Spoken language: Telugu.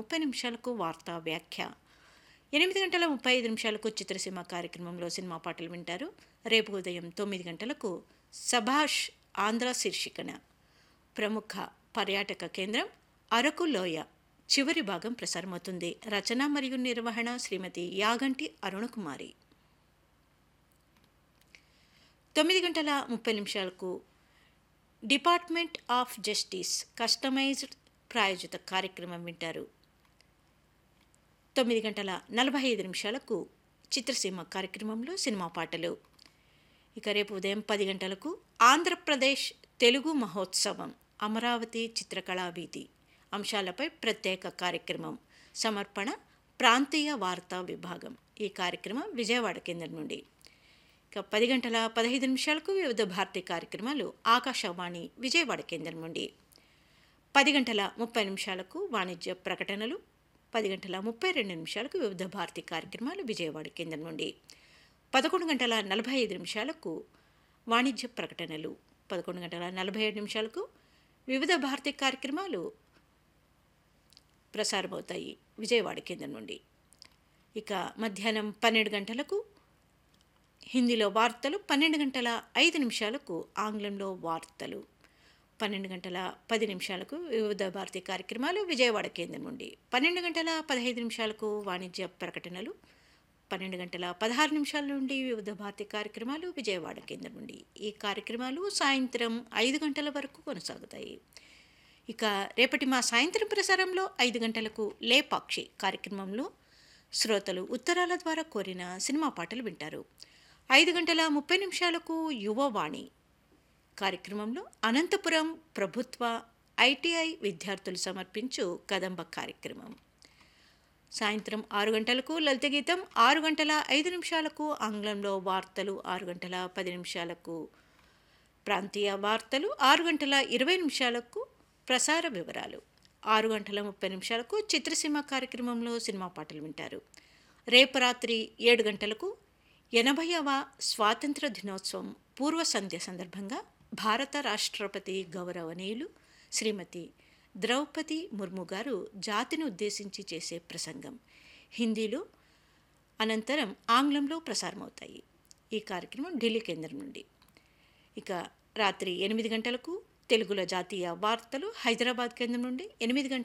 ముప్పై నిమిషాలకు వార్తా వ్యాఖ్య ఎనిమిది గంటల ముప్పై ఐదు నిమిషాలకు చిత్రసీమ కార్యక్రమంలో సినిమా పాటలు వింటారు రేపు ఉదయం తొమ్మిది గంటలకు సభాష్ ఆంధ్ర శీర్షికన ప్రముఖ పర్యాటక కేంద్రం అరకు లోయ చివరి భాగం ప్రసారమవుతుంది రచన మరియు నిర్వహణ శ్రీమతి యాగంటి అరుణకుమారి తొమ్మిది గంటల ముప్పై నిమిషాలకు డిపార్ట్మెంట్ ఆఫ్ జస్టిస్ కస్టమైజ్డ్ ప్రాయోజిత కార్యక్రమం వింటారు తొమ్మిది గంటల నలభై ఐదు నిమిషాలకు చిత్రసీమ కార్యక్రమంలో సినిమా పాటలు ఇక రేపు ఉదయం పది గంటలకు ఆంధ్రప్రదేశ్ తెలుగు మహోత్సవం అమరావతి చిత్రకళా వీధి అంశాలపై ప్రత్యేక కార్యక్రమం సమర్పణ ప్రాంతీయ వార్తా విభాగం ఈ కార్యక్రమం విజయవాడ కేంద్రం నుండి ఇక పది గంటల పదహైదు నిమిషాలకు వివిధ భారతీయ కార్యక్రమాలు ఆకాశవాణి విజయవాడ కేంద్రం నుండి పది గంటల ముప్పై నిమిషాలకు వాణిజ్య ప్రకటనలు పది గంటల ముప్పై రెండు నిమిషాలకు వివిధ భారతీయ కార్యక్రమాలు విజయవాడ కేంద్రం నుండి పదకొండు గంటల నలభై ఐదు నిమిషాలకు వాణిజ్య ప్రకటనలు పదకొండు గంటల నలభై ఏడు నిమిషాలకు వివిధ భారతీయ కార్యక్రమాలు ప్రసారమవుతాయి విజయవాడ కేంద్రం నుండి ఇక మధ్యాహ్నం పన్నెండు గంటలకు హిందీలో వార్తలు పన్నెండు గంటల ఐదు నిమిషాలకు ఆంగ్లంలో వార్తలు పన్నెండు గంటల పది నిమిషాలకు వివిధ భారతీయ కార్యక్రమాలు విజయవాడ కేంద్రం నుండి పన్నెండు గంటల పదహైదు నిమిషాలకు వాణిజ్య ప్రకటనలు పన్నెండు గంటల పదహారు నిమిషాల నుండి వివిధ భారతీయ కార్యక్రమాలు విజయవాడ కేంద్రం నుండి ఈ కార్యక్రమాలు సాయంత్రం ఐదు గంటల వరకు కొనసాగుతాయి ఇక రేపటి మా సాయంత్రం ప్రసారంలో ఐదు గంటలకు లేపాక్షి కార్యక్రమంలో శ్రోతలు ఉత్తరాల ద్వారా కోరిన సినిమా పాటలు వింటారు ఐదు గంటల ముప్పై నిమిషాలకు యువవాణి కార్యక్రమంలో అనంతపురం ప్రభుత్వ ఐటీఐ విద్యార్థులు సమర్పించు కదంబ కార్యక్రమం సాయంత్రం ఆరు గంటలకు లలిత గీతం ఆరు గంటల ఐదు నిమిషాలకు ఆంగ్లంలో వార్తలు ఆరు గంటల పది నిమిషాలకు ప్రాంతీయ వార్తలు ఆరు గంటల ఇరవై నిమిషాలకు ప్రసార వివరాలు ఆరు గంటల ముప్పై నిమిషాలకు చిత్రసీమ కార్యక్రమంలో సినిమా పాటలు వింటారు రేపు రాత్రి ఏడు గంటలకు ఎనభైవ స్వాతంత్ర దినోత్సవం పూర్వ సంధ్య సందర్భంగా భారత రాష్ట్రపతి గౌరవనీయులు శ్రీమతి ద్రౌపది ముర్ము గారు జాతిని ఉద్దేశించి చేసే ప్రసంగం హిందీలో అనంతరం ఆంగ్లంలో ప్రసారమవుతాయి ఈ కార్యక్రమం ఢిల్లీ కేంద్రం నుండి ఇక రాత్రి ఎనిమిది గంటలకు తెలుగులో జాతీయ వార్తలు హైదరాబాద్ కేంద్రం నుండి ఎనిమిది గంటల